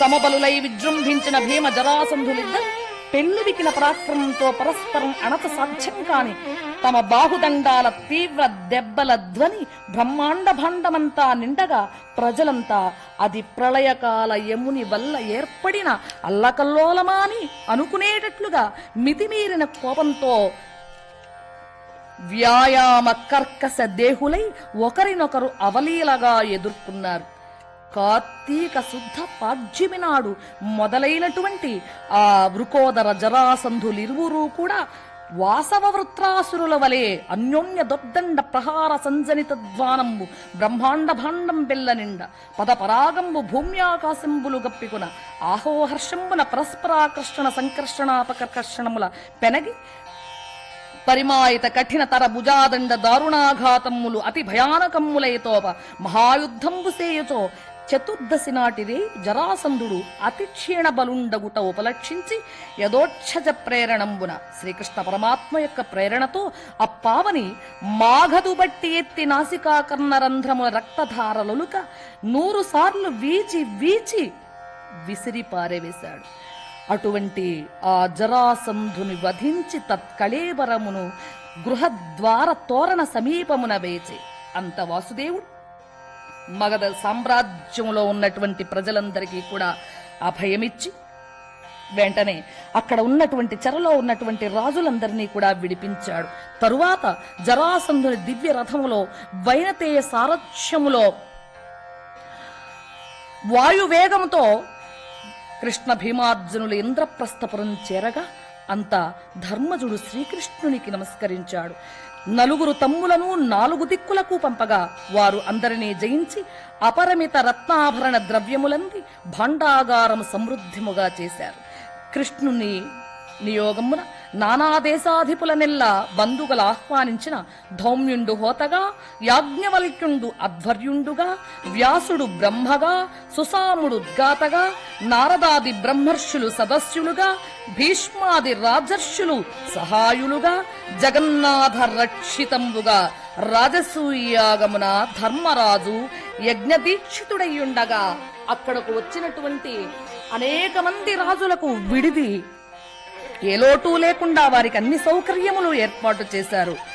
సమబలులై విజృంభించిన భీమ జరాసంధులిద్దరు పెళ్లివికిన పరాక్రమంతో పరస్పరం అణత సాధ్యం కాని తమ బాహుదండాల తీవ్ర దెబ్బల ధ్వని బ్రహ్మాండ భాండమంతా నిండగా ప్రజలంతా అది ప్రళయకాల యముని వల్ల ఏర్పడిన అల్లకల్లోలమాని అనుకునేటట్లుగా మితిమీరిన కోపంతో వ్యాయామ కర్కశ దేహులై ఒకరినొకరు అవలీలగా ఎదుర్కొన్నారు కార్తీక శుద్ధ పాడ్యమి నాడు మొదలైనటువంటి ఆ వృకోదర జరాసంధులిరువురూ కూడా వాసవ వృత్రాసురుల వలె అన్యోన్య దొద్దండ ప్రహార సంజనిత ధ్వానంబు బ్రహ్మాండ భాండం బెల్ల నిండ పద పరాగంబు భూమ్యాకాశంబులు గప్పికున ఆహోహర్షంబున పరస్పరాకర్షణ సంకర్షణాపకర్షణముల పెనగి పరిమాయిత కఠిన తర భుజాదండ దారుణాఘాతమ్ములు అతి భయానకమ్ములైతోప మహాయుద్ధంబు సేయుచో చతుర్దశి నాటిదే జరాసంధుడు అతి క్షీణ బలుండగుట ఉపలక్షించి యథోక్షజ ప్రేరణంబున శ్రీకృష్ణ పరమాత్మ యొక్క ప్రేరణతో అప్పావని మాఘదు బట్టి ఎత్తి నాసికాకర్ణ రంధ్రముల రక్తధారలొలుక నూరు సార్లు వీచి వీచి విసిరి పారవేశాడు అటువంటి ఆ జరాసంధుని వధించి తత్కళేబరమును గృహద్వార తోరణ సమీపమున వేచి అంత వాసుదేవుడు మగధ సామ్రాజ్యంలో ఉన్నటువంటి ప్రజలందరికీ కూడా అభయమిచ్చి వెంటనే అక్కడ ఉన్నటువంటి చెరలో ఉన్నటువంటి రాజులందరినీ కూడా విడిపించాడు తరువాత జరాసంధుని దివ్య రథములో వైనతేయ సారథ్యములో వాయువేగంతో కృష్ణ భీమార్జునులు ఇంద్రప్రస్థపురం చేరగా అంత ధర్మజుడు శ్రీకృష్ణునికి నమస్కరించాడు నలుగురు తమ్ములను నాలుగు దిక్కులకు పంపగా వారు అందరినీ జయించి అపరిమిత రత్నాభరణ ద్రవ్యములంది భాండాగారం సమృద్ధిముగా చేశారు కృష్ణుని నియోగమున నానా దేశాధిపులనెల్లా బంధువులు ఆహ్వానించిన ధౌమ్యుండు హోతగా యాజ్ఞవల్క్యుండు అధ్వర్యుండుగా వ్యాసుడు బ్రహ్మగా సుసాముడు ఉద్గాతగా నారదాది బ్రహ్మర్షులు సదస్యులుగా భీష్మాది రాజర్షులు సహాయులుగా జగన్నాథ రక్షితంబుగా రాజసూయాగమున ధర్మరాజు యజ్ఞదీక్షితుడయ్యుండగా అక్కడకు వచ్చినటువంటి అనేక మంది రాజులకు విడిది ఏ లోటు లేకుండా వారికి అన్ని సౌకర్యములు ఏర్పాటు చేశారు